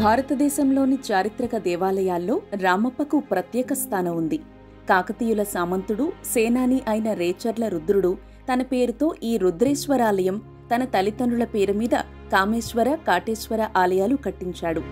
భారతదేశంలోని చారిత్రక దేవాలయాల్లో రామప్పకు ప్రత్యేక స్థానం ఉంది కాకతీయుల సామంతుడు సేనాని అయిన రేచర్ల రుద్రుడు తన పేరుతో ఈ రుద్రేశ్వరాలయం తన తల్లిదండ్రుల పేరు మీద కామేశ్వర కాటేశ్వర ఆలయాలు కట్టించాడు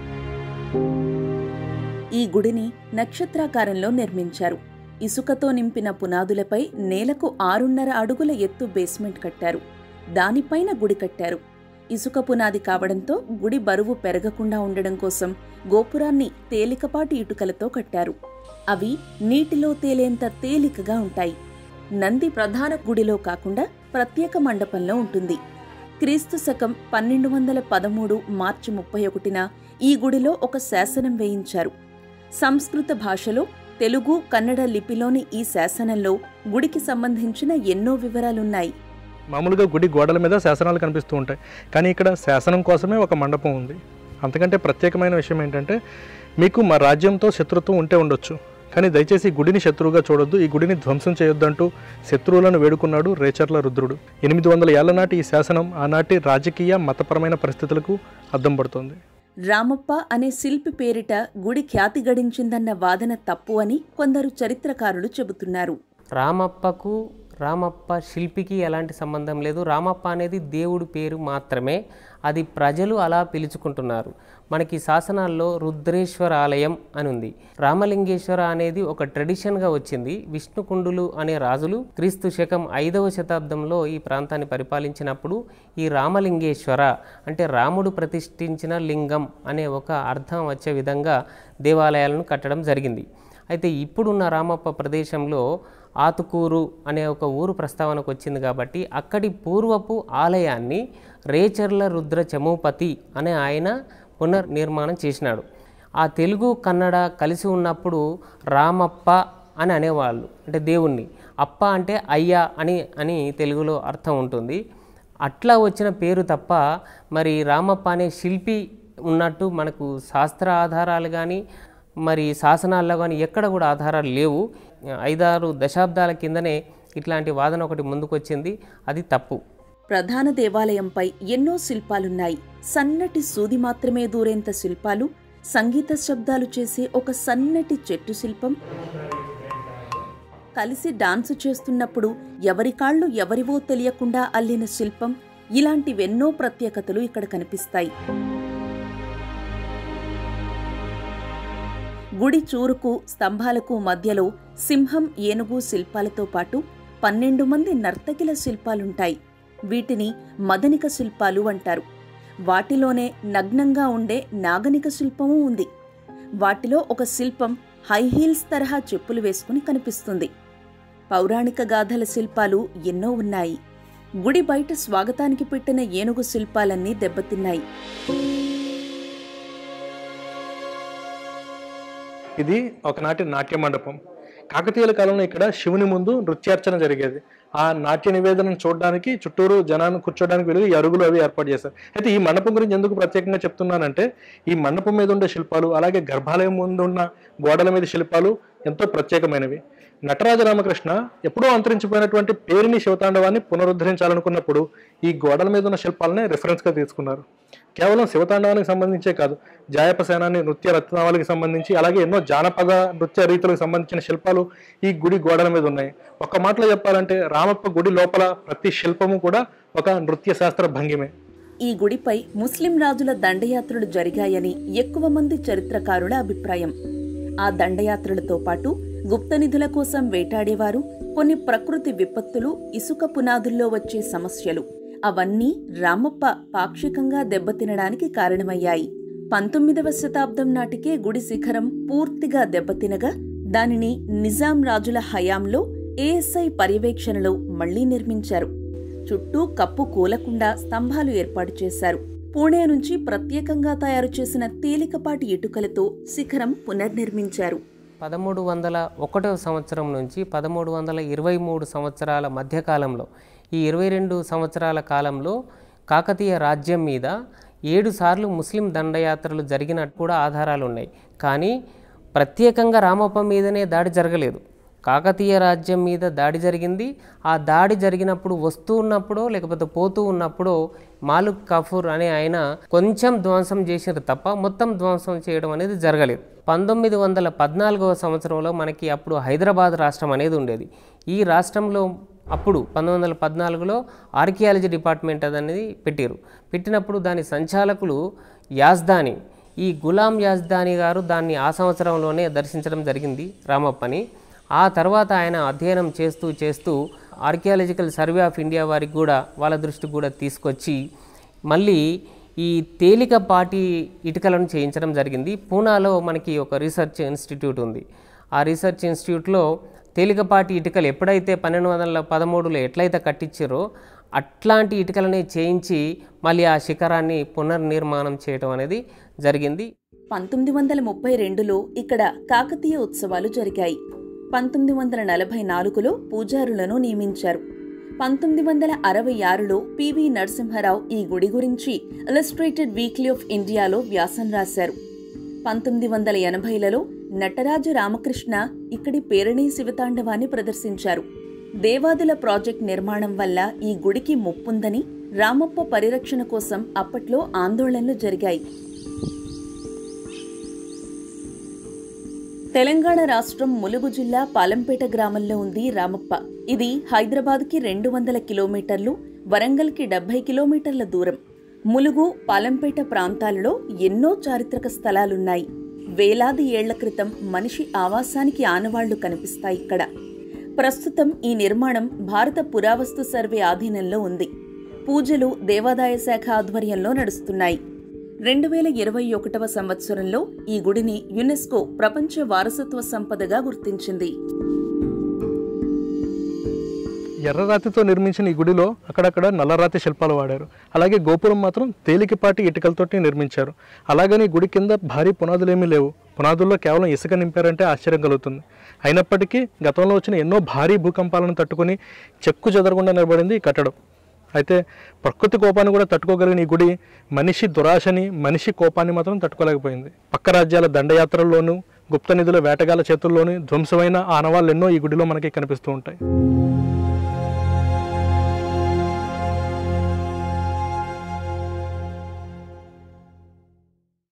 ఈ గుడిని నక్షత్రాకారంలో నిర్మించారు ఇసుకతో నింపిన పునాదులపై నేలకు ఆరున్నర అడుగుల ఎత్తు బేస్మెంట్ కట్టారు దానిపైన గుడి కట్టారు ఇసుక పునాది కావడంతో గుడి బరువు పెరగకుండా ఉండడం కోసం గోపురాన్ని తేలికపాటి ఇటుకలతో కట్టారు అవి నీటిలో తేలేంత తేలికగా ఉంటాయి నంది ప్రధాన గుడిలో కాకుండా ప్రత్యేక మండపంలో ఉంటుంది క్రీస్తు శకం పన్నెండు వందల పదమూడు మార్చి ముప్పై ఒకటిన ఈ గుడిలో ఒక శాసనం వేయించారు సంస్కృత భాషలో తెలుగు కన్నడ లిపిలోని ఈ శాసనంలో గుడికి సంబంధించిన ఎన్నో వివరాలున్నాయి మామూలుగా గుడి గోడల మీద శాసనాలు కనిపిస్తూ ఉంటాయి కానీ ఇక్కడ శాసనం కోసమే ఒక మండపం ఉంది అంతకంటే ప్రత్యేకమైన విషయం ఏంటంటే మీకు మా రాజ్యంతో శత్రుత్వం ఉంటే ఉండొచ్చు కానీ దయచేసి ఈ గుడిని శత్రువుగా చూడొద్దు ఈ గుడిని ధ్వంసం చేయొద్దంటూ శత్రువులను వేడుకున్నాడు రేచర్ల రుద్రుడు ఎనిమిది వందల ఏళ్ల నాటి ఈ శాసనం ఆనాటి రాజకీయ మతపరమైన పరిస్థితులకు అద్దం పడుతోంది రామప్ప అనే శిల్పి పేరిట గుడి ఖ్యాతి గడించిందన్న వాదన తప్పు అని కొందరు చరిత్రకారులు చెబుతున్నారు రామప్పకు రామప్ప శిల్పికి ఎలాంటి సంబంధం లేదు రామప్ప అనేది దేవుడి పేరు మాత్రమే అది ప్రజలు అలా పిలుచుకుంటున్నారు మనకి శాసనాల్లో రుద్రేశ్వర ఆలయం అని ఉంది రామలింగేశ్వర అనేది ఒక ట్రెడిషన్గా వచ్చింది విష్ణుకుండులు అనే రాజులు క్రీస్తు శకం ఐదవ శతాబ్దంలో ఈ ప్రాంతాన్ని పరిపాలించినప్పుడు ఈ రామలింగేశ్వర అంటే రాముడు ప్రతిష్ఠించిన లింగం అనే ఒక అర్థం వచ్చే విధంగా దేవాలయాలను కట్టడం జరిగింది అయితే ఇప్పుడున్న రామప్ప ప్రదేశంలో ఆతుకూరు అనే ఒక ఊరు ప్రస్తావనకు వచ్చింది కాబట్టి అక్కడి పూర్వపు ఆలయాన్ని రేచర్ల రుద్ర చమూపతి అనే ఆయన పునర్నిర్మాణం చేసినాడు ఆ తెలుగు కన్నడ కలిసి ఉన్నప్పుడు రామప్ప అని అనేవాళ్ళు అంటే దేవుణ్ణి అప్ప అంటే అయ్యా అని అని తెలుగులో అర్థం ఉంటుంది అట్లా వచ్చిన పేరు తప్ప మరి రామప్ప అనే శిల్పి ఉన్నట్టు మనకు శాస్త్ర ఆధారాలు కానీ మరి శాసనాల్లో కానీ ఎక్కడ కూడా ఆధారాలు లేవు ఐదారు దశాబ్దాల కిందనే ఇట్లాంటి వాదన ఒకటి ముందుకొచ్చింది అది తప్పు ప్రధాన దేవాలయంపై ఎన్నో శిల్పాలున్నాయి సన్నటి సూది మాత్రమే దూరేంత శిల్పాలు సంగీత శబ్దాలు చేసే ఒక సన్నటి చెట్టు శిల్పం కలిసి డాన్సు చేస్తున్నప్పుడు ఎవరి కాళ్ళు ఎవరివో తెలియకుండా అల్లిన శిల్పం ఇలాంటివెన్నో ప్రత్యేకతలు ఇక్కడ కనిపిస్తాయి గుడి చూరుకు స్తంభాలకు మధ్యలో సింహం ఏనుగు శిల్పాలతో పాటు పన్నెండు మంది నర్తకిల శిల్పాలుంటాయి వీటిని మదనిక శిల్పాలు అంటారు వాటిలోనే నగ్నంగా ఉండే నాగనిక శిల్పము ఉంది వాటిలో ఒక శిల్పం హై హీల్స్ తరహా చెప్పులు వేసుకుని కనిపిస్తుంది పౌరాణిక గాథల శిల్పాలు ఎన్నో ఉన్నాయి గుడి బయట స్వాగతానికి పెట్టిన ఏనుగు శిల్పాలన్నీ దెబ్బతిన్నాయి ఇది ఒకనాటి నాట్య మండపం కాకతీయుల కాలంలో ఇక్కడ శివుని ముందు నృత్యార్చన జరిగేది ఆ నాట్య నివేదనను చూడడానికి చుట్టూరు జనాన్ని కూర్చోడానికి వెళ్ళి ఈ అరుగులు అవి ఏర్పాటు చేశారు అయితే ఈ మండపం గురించి ఎందుకు ప్రత్యేకంగా చెప్తున్నానంటే ఈ మండపం మీద ఉండే శిల్పాలు అలాగే గర్భాలయం ముందు ఉన్న గోడల మీద శిల్పాలు ఎంతో ప్రత్యేకమైనవి నటరాజ రామకృష్ణ ఎప్పుడో అంతరించిపోయినటువంటి పేరుని శివతాండవాన్ని పునరుద్ధరించాలనుకున్నప్పుడు ఈ గోడల మీద ఉన్న శిల్పాలనే రెఫరెన్స్గా తీసుకున్నారు కేవలం శివతాండవానికి సంబంధించే కాదు జాయప సేనాని నృత్య రత్నావళికి సంబంధించి అలాగే ఎన్నో జానపద నృత్య రీతులకు సంబంధించిన శిల్పాలు ఈ గుడి గోడల మీద ఉన్నాయి ఒక్క మాటలో చెప్పాలంటే రామప్ప గుడి లోపల ప్రతి శిల్పము కూడా ఒక నృత్య శాస్త్ర భంగిమే ఈ గుడిపై ముస్లిం రాజుల దండయాత్రలు జరిగాయని ఎక్కువ మంది చరిత్రకారుల అభిప్రాయం ఆ దండయాత్రలతో పాటు గుప్త నిధుల కోసం వేటాడేవారు కొన్ని ప్రకృతి విపత్తులు ఇసుక పునాదుల్లో వచ్చే సమస్యలు అవన్నీ రామప్ప పాక్షికంగా దెబ్బతినడానికి కారణమయ్యాయి పంతొమ్మిదవ శతాబ్దం నాటికే గుడి శిఖరం పూర్తిగా దెబ్బతినగా దానిని నిజాం రాజుల హయాంలో ఏఎస్ఐ పర్యవేక్షణలో మళ్లీ నిర్మించారు చుట్టూ కప్పు కూలకుండా స్తంభాలు ఏర్పాటు చేశారు పూణే నుంచి ప్రత్యేకంగా తయారు చేసిన తేలికపాటి ఇటుకలతో శిఖరం పునర్నిర్మించారు పదమూడు వందల ఒకటవ సంవత్సరం నుంచి పదమూడు వందల ఇరవై మూడు సంవత్సరాల మధ్యకాలంలో ఈ ఇరవై రెండు సంవత్సరాల కాలంలో కాకతీయ రాజ్యం మీద ఏడు సార్లు ముస్లిం దండయాత్రలు జరిగినట్టు కూడా ఆధారాలు ఉన్నాయి కానీ ప్రత్యేకంగా రామప్ప మీదనే దాడి జరగలేదు కాకతీయ రాజ్యం మీద దాడి జరిగింది ఆ దాడి జరిగినప్పుడు వస్తూ ఉన్నప్పుడో లేకపోతే పోతూ ఉన్నప్పుడో మాలుక్ కఫూర్ అనే ఆయన కొంచెం ధ్వంసం చేసినారు తప్ప మొత్తం ధ్వంసం చేయడం అనేది జరగలేదు పంతొమ్మిది వందల పద్నాలుగవ సంవత్సరంలో మనకి అప్పుడు హైదరాబాద్ రాష్ట్రం అనేది ఉండేది ఈ రాష్ట్రంలో అప్పుడు పంతొమ్మిది వందల పద్నాలుగులో ఆర్కియాలజీ డిపార్ట్మెంట్ అనేది పెట్టారు పెట్టినప్పుడు దాని సంచాలకులు యాజ్దాని ఈ గులాం యాజ్దాని గారు దాన్ని ఆ సంవత్సరంలోనే దర్శించడం జరిగింది రామప్పని ఆ తర్వాత ఆయన అధ్యయనం చేస్తూ చేస్తూ ఆర్కియాలజికల్ సర్వే ఆఫ్ ఇండియా వారికి కూడా వాళ్ళ దృష్టికి కూడా తీసుకొచ్చి మళ్ళీ ఈ తేలికపాటి ఇటుకలను చేయించడం జరిగింది పూనాలో మనకి ఒక రీసెర్చ్ ఇన్స్టిట్యూట్ ఉంది ఆ రీసెర్చ్ ఇన్స్టిట్యూట్లో తేలికపాటి ఇటుకలు ఎప్పుడైతే పన్నెండు వందల పదమూడులో ఎట్లయితే కట్టించారో అట్లాంటి ఇటుకలనే చేయించి మళ్ళీ ఆ శిఖరాన్ని పునర్నిర్మాణం చేయడం అనేది జరిగింది పంతొమ్మిది వందల ముప్పై రెండులో ఇక్కడ కాకతీయ ఉత్సవాలు జరిగాయి పంతొమ్మిది వందల నలభై నాలుగులో పూజారులను నియమించారు పంతొమ్మిది వందల అరవై ఆరులో పివి నరసింహారావు ఈ గుడి గురించి ఇలస్ట్రేటెడ్ వీక్లీ ఆఫ్ ఇండియాలో వ్యాసం రాశారు పంతొమ్మిది వందల ఎనభైలలో నటరాజు రామకృష్ణ ఇక్కడి పేరణీ శివతాండవాన్ని ప్రదర్శించారు దేవాదుల ప్రాజెక్ట్ నిర్మాణం వల్ల ఈ గుడికి ముప్పుందని రామప్ప పరిరక్షణ కోసం అప్పట్లో ఆందోళనలు జరిగాయి తెలంగాణ రాష్ట్రం ములుగు జిల్లా పాలంపేట గ్రామంలో ఉంది రామప్ప ఇది హైదరాబాద్కి రెండు వందల కిలోమీటర్లు వరంగల్కి డెబ్బై కిలోమీటర్ల దూరం ములుగు పాలంపేట ప్రాంతాలలో ఎన్నో చారిత్రక స్థలాలున్నాయి వేలాది ఏళ్ల క్రితం మనిషి ఆవాసానికి ఆనవాళ్లు కనిపిస్తాయి ఇక్కడ ప్రస్తుతం ఈ నిర్మాణం భారత పురావస్తు సర్వే ఆధీనంలో ఉంది పూజలు దేవాదాయ శాఖ ఆధ్వర్యంలో నడుస్తున్నాయి రెండు వేల ఇరవై ఒకటవ సంవత్సరంలో ఈ గుడిని యునెస్కో ప్రపంచ వారసత్వ సంపదగా గుర్తించింది ఎర్రరాతితో నిర్మించిన ఈ గుడిలో అక్కడక్కడ నల్లరాతి శిల్పాలు వాడారు అలాగే గోపురం మాత్రం తేలికపాటి ఇటుకలతోటి నిర్మించారు అలాగని ఈ గుడి కింద భారీ పునాదులు ఏమీ లేవు పునాదుల్లో కేవలం ఇసుక నింపారంటే ఆశ్చర్యం కలుగుతుంది అయినప్పటికీ గతంలో వచ్చిన ఎన్నో భారీ భూకంపాలను తట్టుకొని చెక్కు చెదరకుండా నిలబడింది ఈ కట్టడం అయితే ప్రకృతి కోపాన్ని కూడా తట్టుకోగలిగిన ఈ గుడి మనిషి దురాశని మనిషి కోపాన్ని మాత్రం తట్టుకోలేకపోయింది పక్క రాజ్యాల దండయాత్రల్లోనూ గుప్త నిధుల వేటగాల చేతుల్లోనూ ధ్వంసమైన ఆనవాళ్ళు ఎన్నో ఈ గుడిలో మనకి కనిపిస్తూ ఉంటాయి